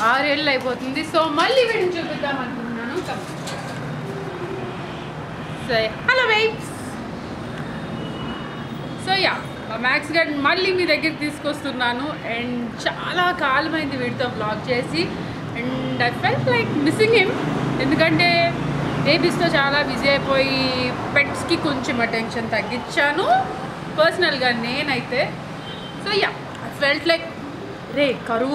ఆరేళ్ళు అయిపోతుంది సో మళ్ళీ వీడిని చూపిద్దాం అనుకుంటున్నాను సో హలో వెయిట్స్ సో యా మ్యాక్స్ గడ్ మళ్ళీ మీ దగ్గరికి తీసుకొస్తున్నాను అండ్ చాలా కాలమైంది వీడితో బ్లాగ్ చేసి and I felt like missing him ఎందుకంటే బేబీస్తో చాలా బిజీ అయిపోయి పెట్స్కి కొంచెం అటెన్షన్ తగ్గించాను పర్సనల్గా నేనైతే so yeah I felt like రే కరువు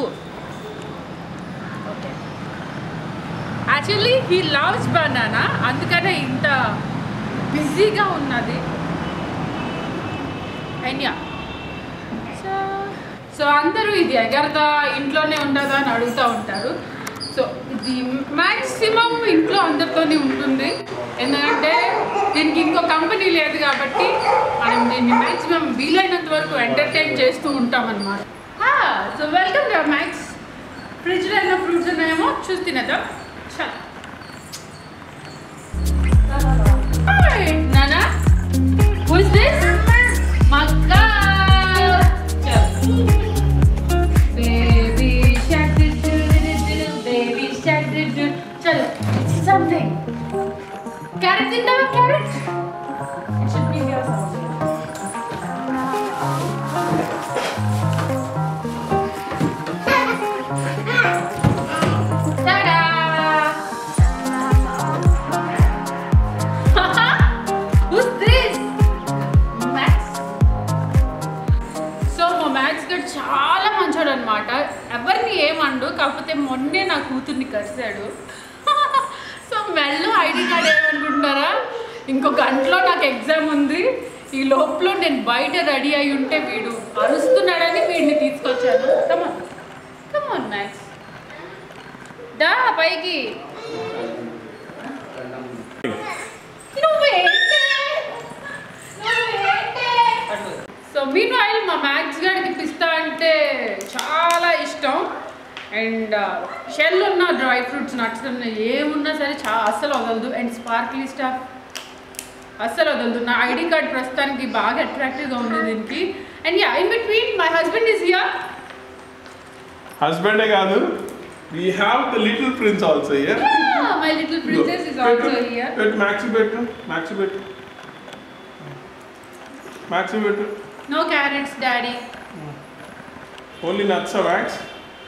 okay actually he loves banana అందుకనే ఇంత బిజీగా ఉన్నది అండ్ యా సో సో అందరూ ఇది ఎగరదా ఇంట్లోనే ఉండదా అని అడుగుతూ ఉంటారు సో ఇది మ్యాక్సిమం ఇంట్లో అందరితోనే ఉంటుంది ఎందుకంటే దీనికి ఇంకో కంపెనీ లేదు కాబట్టి మనం దీన్ని మ్యాక్సిమం వీలైనంత వరకు ఎంటర్టైన్ చేస్తూ ఉంటాం అనమాట సో వెల్కమ్ టు మ్యాక్స్ ఫ్రిడ్జ్లో అయిన ఫ్రూట్స్ ఉన్నాయేమో చూసి తినేద్దాం చాలా Hi, Nana. Who is this? Makka. Baby shark doo doo doo doo. Baby shark doo doo. Chalo. It's something. Carrot in the carrot. It should be here somewhere. Ta-da! Who's this? Max. So మా Max గడ్ చాలా మంచోడు అనమాట ఎవరిని ఏమండు కాకపోతే మొన్నే నా కూతుర్ని కరిశాడు సో మెల్లో ఐడి కార్డ్ ఏమనుకుంటున్నారా ఇంకో గంటలో నాకు ఎగ్జామ్ ఉంది ఈ లోపల నేను బయట రెడీ అయి ఉంటే వీడు అరుస్తున్నాడని వీడిని తీసుకొచ్చాను కమాన్ కమాన్ మ్యాక్స్ దా పైకి నువ్వేంటే నువ్వేంటే సో మీన్ ఆయిల్ మా మ్యాక్స్ గడికి పిస్తా అంటే చాలా ఇష్టం అండ్ షెల్ ఉన్న డ్రై ఫ్రూట్స్ నట్స్ ఉన్న ఏమున్నా సరే చాలా అస్సలు వదలదు అండ్ స్పార్క్లీ స్టాఫ్ అస్సలు వదలదు నా ఐడి కార్డ్ ప్రస్తుతానికి బాగా అట్రాక్టివ్గా ఉంది దీనికి and yeah in between my husband is here హస్బెండే కాదు we have the little prince also here my little princess is also here పెట్టు మ్యాక్స్ పెట్టు మ్యాక్స్ పెట్టు మ్యాక్స్ పెట్టు no carrots daddy only nuts Max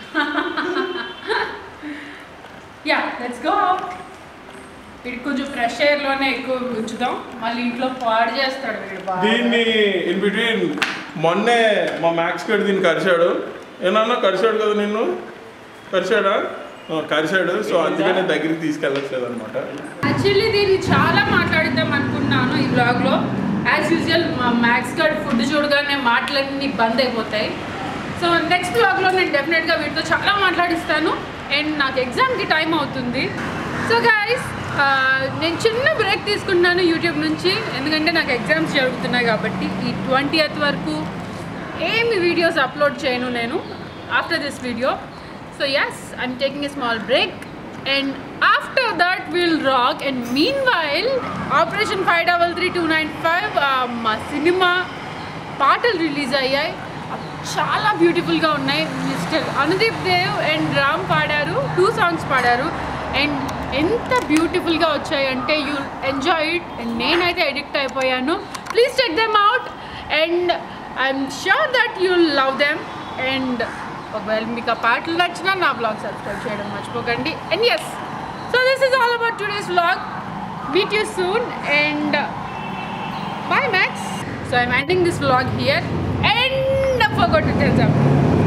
yeah let's go వీడు కొంచెం fresh ఎయిర్లోనే ఎక్కువ ఉంచుదాం మళ్ళీ ఇంట్లో పాడు చేస్తాడు వీడు బాగా దీన్ని ఇన్ బిట్వీన్ మొన్నే మా మ్యాక్స్ గడ్ దీన్ని కరిచాడు ఏమన్నా కరిచాడు కదా నిన్ను కరిచాడా ఆ, కరిచాడు సో అందుకనే దగ్గరికి తీసుకెళ్ళట్లేదు అనమాట యాక్చువల్లీ దీన్ని చాలా మాట్లాడిద్దాం అనుకున్నాను ఈ బ్లాగ్లో యాజ్ యూజువల్ మా మ్యాక్స్ కార్డ్ ఫుడ్ చూడగానే మాటలన్నీ బంద్ అయిపోతాయి సో నెక్స్ట్ బ్లాగ్లో నేను డెఫినెట్గా వీటితో చాలా మాట్లాడిస్తాను అండ్ నాకు ఎగ్జామ్కి టైం అవుతుంది సో గాయస్ నేను చిన్న బ్రేక్ తీసుకుంటున్నాను యూట్యూబ్ నుంచి ఎందుకంటే నాకు ఎగ్జామ్స్ జరుగుతున్నాయి కాబట్టి ఈ ట్వంటీయత్ వరకు ఏమి వీడియోస్ అప్లోడ్ చేయను నేను after this video so yes I'm taking a small break and after that will rock and meanwhile operation five double three two nine five మా సినిమా పాటలు రిలీజ్ అయ్యాయి అవి చాలా బ్యూటిఫుల్గా ఉన్నాయి మిస్టర్ అనుదీప్ దేవ్ అండ్ రామ్ పాడారు టూ సాంగ్స్ పాడారు అండ్ ఎంత బ్యూటిఫుల్గా వచ్చాయంటే యూ ఎంజాయ్ ఇట్ అండ్ నేనైతే ఎడిక్ట్ అయిపోయాను please check them out and I'm sure that you love them and ఒకవేళ మీకు ఆ పాటలు నచ్చినా నా బ్లాగ్ సబ్స్క్రైబ్ చేయడం మర్చిపోకండి and yes so this is all about today's vlog meet you soon and Bye, Max. So I'm ending this vlog here and I forgot to tell something.